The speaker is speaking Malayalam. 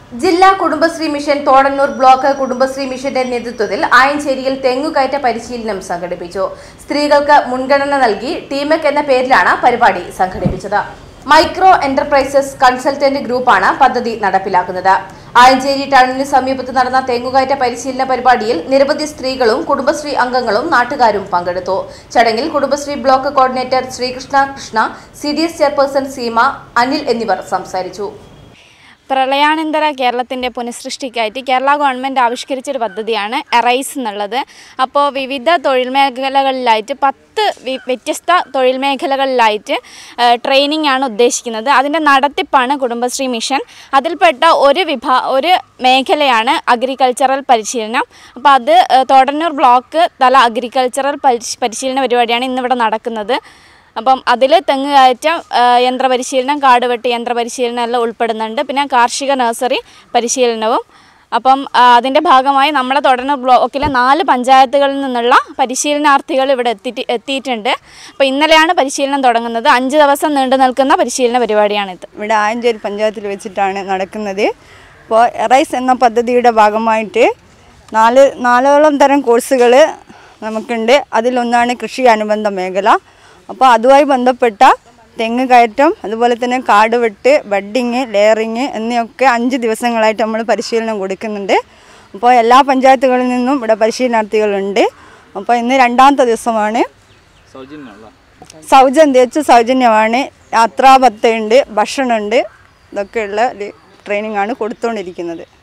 ജില്ലാ കുടുംബശ്രീ മിഷൻ തോടന്നൂർ ബ്ലോക്ക് കുടുംബശ്രീ മിഷന്റെ നേതൃത്വത്തിൽ ആയഞ്ചേരിയിൽ തെങ്ങുകയറ്റ പരിശീലനം സംഘടിപ്പിച്ചു സ്ത്രീകൾക്ക് മുൻഗണന നൽകി ടീമക് എന്ന പേരിലാണ് പരിപാടി സംഘടിപ്പിച്ചത് മൈക്രോ എന്റർപ്രൈസസ് കൺസൾട്ടന്റ് ഗ്രൂപ്പാണ് പദ്ധതി നടപ്പിലാക്കുന്നത് ആയഞ്ചേരി ടൗണിന് സമീപത്ത് നടന്ന തെങ്ങുകയറ്റ പരിശീലന പരിപാടിയിൽ നിരവധി സ്ത്രീകളും കുടുംബശ്രീ അംഗങ്ങളും നാട്ടുകാരും പങ്കെടുത്തു ചടങ്ങിൽ Kudumbashree block coordinator Srikrishna Krishna C D S chairperson Seema Anil എന്നിവർ സംസാരിച്ചു പ്രളയാനന്തര കേരളത്തിൻ്റെ പുനഃസൃഷ്ടിക്കായിട്ട് കേരള ഗവൺമെൻറ് ആവിഷ്കരിച്ചൊരു പദ്ധതിയാണ് എറൈസ് എന്നുള്ളത് അപ്പോൾ വിവിധ തൊഴിൽ മേഖലകളിലായിട്ട് പത്ത് വി- വ്യത്യസ്ത തൊഴിൽ മേഖലകളിലായിട്ട് ട്രെയിനിങ് ആണ് ഉദ്ദേശിക്കുന്നത് അതിൻ്റെ നടത്തിപ്പാണ് കുടുംബശ്രീ മിഷൻ അതിൽപ്പെട്ട ഒരു വിഭാ ഒരു മേഖലയാണ് അഗ്രികൾച്ചറൽ പരിശീലനം അപ്പോൾ അത് ഏഹ്, തോടന്നൂർ ബ്ലോക്ക് തല അഗ്രികൾച്ചറൽ പരിശ് പരിശീലന പരിപാടിയാണ് ഇന്നിവിടെ നടക്കുന്നത് അപ്പം അതിൽ തെങ്ങ് കയറ്റം ആ, യന്ത്രപരിശീലനം കാട് വെട്ട് യന്ത്രപരിശീലനം എല്ലാം ഉൾപ്പെടുന്നുണ്ട് പിന്നെ കാർഷിക നഴ്സറി പരിശീലനവും അപ്പം ആ, അതിൻ്റെ ഭാഗമായി നമ്മുടെ തുടർന്ന് ബ്ലോക്കിലെ നാല് പഞ്ചായത്തുകളിൽ നിന്നുള്ള പരിശീലനാർത്ഥികൾ ഇവിടെ എത്തി എത്തിയിട്ടുണ്ട് അപ്പോൾ ഇന്നലെയാണ് പരിശീലനം തുടങ്ങുന്നത് അഞ്ച് ദിവസം നീണ്ടു നിൽക്കുന്ന പരിശീലന പരിപാടിയാണിത് ഇവിടെ ആയഞ്ചേരി പഞ്ചായത്തിൽ വെച്ചിട്ടാണ് നടക്കുന്നത് അപ്പോൾ എറൈസ് എന്ന പദ്ധതിയുടെ ഭാഗമായിട്ട് നാല് നാലോളം തരം കോഴ്സുകൾ നമുക്കുണ്ട് അതിലൊന്നാണ് കൃഷി അനുബന്ധ മേഖല അപ്പോൾ അതുമായി ബന്ധപ്പെട്ട തെങ്ങ് കയറ്റം അതുപോലെ തന്നെ കാട് വെട്ട് ബഡ്ഡിങ് ലെയറിങ് എന്നിവയൊക്കെ അഞ്ച് ദിവസങ്ങളായിട്ട് നമ്മൾ പരിശീലനം കൊടുക്കുന്നുണ്ട് അപ്പോൾ എല്ലാ പഞ്ചായത്തുകളിൽ നിന്നും ഇവിടെ പരിശീലനാർത്ഥികളുണ്ട് അപ്പോൾ ഇന്ന് രണ്ടാമത്തെ ദിവസമാണ് സൗജന്യം തികച്ചും സൗജന്യമാണ് യാത്രാ ഭത്തയുണ്ട് ഭക്ഷണമുണ്ട് ഇതൊക്കെയുള്ള ഒരു ട്രെയിനിങ് ആണ് കൊടുത്തുകൊണ്ടിരിക്കുന്നത്